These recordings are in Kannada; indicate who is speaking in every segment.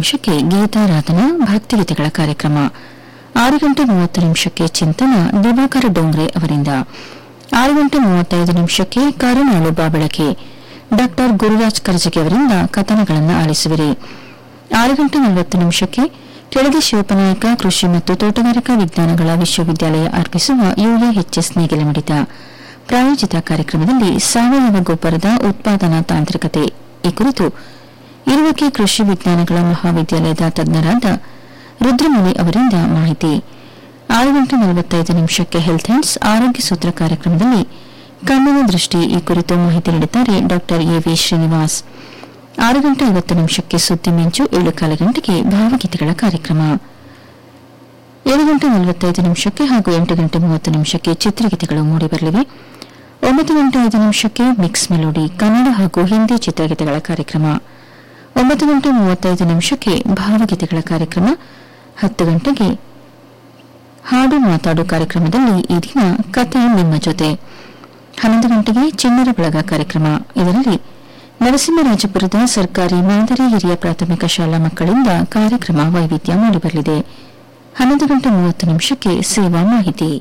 Speaker 1: ನಿಮಿಷಕ್ಕೆ ಗೀತಾರಾಧನಾ ಭಕ್ತಿಗೀತೆಗಳ ಕಾರ್ಯಕ್ರಮ ಆರು ಗಂಟೆ ಮೂವತ್ತು ನಿಮಿಷಕ್ಕೆ ಚಿಂತನ ದಿವಾಕರ ಡೋಂಗ್ರೆ ಅವರಿಂದ ಆರು ಗಂಟೆ ಮೂವತ್ತೈದು ನಿಮಿಷಕ್ಕೆ ಕರುಣಾಳು ಬಾಬಳಕೆ ಡಾಕ್ಟರ್ ಗುರುರಾಜ್ ಕರ್ಜಗಿ ಅವರಿಂದ ಕಥನಗಳನ್ನು ಆಲಿಸುವಿರಿ ಆರು ಗಂಟೆ ನಲವತ್ತು ನಿಮಿಷಕ್ಕೆ ಕೆಳಗೆ ಶಿವಪನಾಯಕ ಕೃಷಿ ಮತ್ತು ತೋಟಗಾರಿಕಾ ವಿಜ್ಞಾನಗಳ ವಿಶ್ವವಿದ್ಯಾಲಯ ಅರ್ಪಿಸುವ ಯುಎಎಚ್ಎಸ್ ನೇಗಿಲ ಮಿಡಿತ ಪ್ರಾಯೋಜಿತ ಕಾರ್ಯಕ್ರಮದಲ್ಲಿ ಸಾವಯವ ಗೊಬ್ಬರದ ಉತ್ಪಾದನಾ ತಾಂತ್ರಿಕತೆ ಈ ಕುರಿತು ಇರುವಕ್ಕೆ ಕೃಷಿ ವಿಜ್ಞಾನಗಳ ಮಹಾವಿದ್ಯಾಲಯದ ತಜ್ಞರಾದ ರುದ್ರಮುನಿ ಅವರಿಂದ ಮಾಹಿತಿ ಆರು ಗಂಟೆ ನಲವತ್ತೈದು ನಿಮಿಷಕ್ಕೆ ಹೆಲ್ತ್ ಹ್ಯಾಂಡ್ಸ್ ಆರೋಗ್ಯ ಸೂತ್ರ ಕಾರ್ಯಕ್ರಮದಲ್ಲಿ ಕಣ್ಣಿನ ದೃಷ್ಟಿ ಈ ಕುರಿತು ಮಾಹಿತಿ ನೀಡುತ್ತಾರೆ ಡಾಕ್ಟರ್ ಎವಿ ಶ್ರೀನಿವಾಸ್ ಆರು ಗಂಟೆ ಐವತ್ತು ನಿಮಿಷಕ್ಕೆ ಸುದ್ದಿ ಮಿಂಚು ಏಳು ಕಾಲ ಗಂಟೆಗೆ ಭಾವಗೀತೆಗಳ ಕಾರ್ಯಕ್ರಮ ಏಳು ಗಂಟೆ ನಲವತ್ತೈದು ನಿಮಿಷಕ್ಕೆ ಹಾಗೂ ಎಂಟು ಗಂಟೆ ಮೂವತ್ತು ನಿಮಿಷಕ್ಕೆ ಚಿತ್ರಗೀತೆಗಳು ಮೂಡಿಬರಲಿವೆ ಒಂಬತ್ತು ಗಂಟೆ ಐದು ನಿಮಿಷಕ್ಕೆ ಮಿಕ್ಸ್ ಮೆಲೋಡಿ ಕನ್ನಡ ಹಾಗೂ ಹಿಂದಿ ಚಿತ್ರಗೀತೆಗಳ ಕಾರ್ಯಕ್ರಮ ಒಂಬತ್ತು ಗಂಟೆ ಮೂವತ್ತೈದು ನಿಮಿಷಕ್ಕೆ ಭಾವಗೀತೆಗಳ ಕಾರ್ಯಕ್ರಮ ಹತ್ತು ಗಂಟೆಗೆ ಹಾಡು ಮಾತಾಡು ಕಾರ್ಯಕ್ರಮದಲ್ಲಿ ಈ ದಿನ ಕತೆ ನಿಮ್ಮ ಜೊತೆ ಹನ್ನೊಂದು ಗಂಟೆಗೆ ಚಿಣ್ಣರ ಬಳಗ ಕಾರ್ಯಕ್ರಮ ಇದರಲ್ಲಿ ನರಸಿಂಹರಾಜಪುರದ ಸರ್ಕಾರಿ ಮಾದರಿ ಹಿರಿಯ ಪ್ರಾಥಮಿಕ ಶಾಲಾ ಮಕ್ಕಳಿಂದ ಕಾರ್ಯಕ್ರಮ ವೈವಿಧ್ಯ ಮೂಡಿಬರಲಿದೆ ಹನ್ನೊಂದು ಗಂಟೆ ಮೂವತ್ತು ನಿಮಿಷಕ್ಕೆ ಸೇವಾ ಮಾಹಿತಿ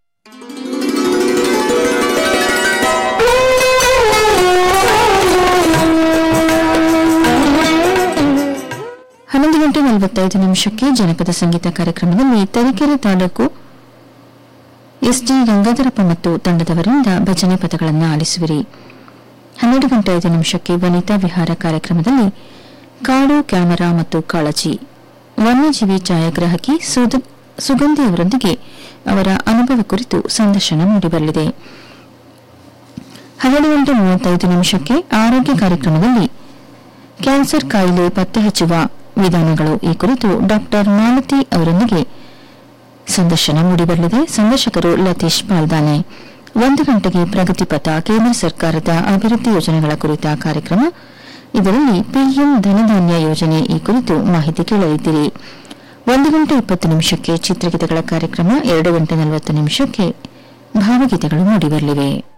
Speaker 1: ಹನ್ನೊಂದು ಗಂಟೆ ನಲವತ್ತೈದು ನಿಮಿಷಕ್ಕೆ ಜನಪದ ಸಂಗೀತ ಕಾರ್ಯಕ್ರಮದಲ್ಲಿ ತರೀಕೆರೆ ತಾಲೂಕು ಎಸ್ಡಿ ಗಂಗಾಧರಪ್ಪ ಮತ್ತು ತಂಡದವರಿಂದ ಭಜನೆ ಪದಗಳನ್ನು ಆಲಿಸುವಿರಿ ಹನ್ನೆರಡು ಗಂಟೆ ಐದು ನಿಮಿಷಕ್ಕೆ ವನಿತಾ ವಿಹಾರ ಕಾರ್ಯಕ್ರಮದಲ್ಲಿ ಕಾಡು ಕ್ಯಾಮರಾ ಮತ್ತು ಕಾಳಜಿ ವನ್ಯಜೀವಿ ಛಾಯಾಗ್ರಾಹಕಿ ಸುದ- ಸುಗಂಧಿ ಅವರೊಂದಿಗೆ ಅವರ ಅನುಭವ ಕುರಿತು ಸಂದರ್ಶನ ಮೂಡಿಬರಲಿದೆ ಹನ್ನೆರಡು ಗಂಟೆ ಮೂವತ್ತೈದು ನಿಮಿಷಕ್ಕೆ ಆರೋಗ್ಯ ಕಾರ್ಯಕ್ರಮದಲ್ಲಿ ಕ್ಯಾನ್ಸರ್ ಕಾಯಿಲೆ ಪತ್ತೆ ಹಚ್ಚುವ ವಿಧಾನಗಳು ಈ ಕುರಿತು ಡಾಕ್ಟರ್ ಮಾಲತಿ ಅವರೊಂದಿಗೆ ಸಂದರ್ಶನ ಮೂಡಿಬರಲಿದೆ ಸಂದರ್ಶಕರು ಲತೀಶ್ ಪಾಲ್ದಾನೆ ಒಂದು ಗಂಟೆಗೆ ಪ್ರಗತಿಪಥ ಕೇಂದ್ರ ಸರ್ಕಾರದ ಅಭಿವೃದ್ಧಿ ಯೋಜನೆಗಳ ಕುರಿತ ಕಾರ್ಯಕ್ರಮ ಇದರಲ್ಲಿ ಪಿಎಂ ಧನಧಾನ್ಯ ಯೋಜನೆ ಈ ಕುರಿತು ಮಾಹಿತಿ ಕೇಳಲಿದ್ದೀರಿ ಒಂದು ಗಂಟೆ ಇಪ್ಪತ್ತು ನಿಮಿಷಕ್ಕೆ ಚಿತ್ರಗೀತೆಗಳ ಕಾರ್ಯಕ್ರಮ ಎರಡು ಗಂಟೆ ನಲವತ್ತು ನಿಮಿಷಕ್ಕೆ ಭಾವಗೀತೆಗಳು ಮೂಡಿಬರಲಿವೆ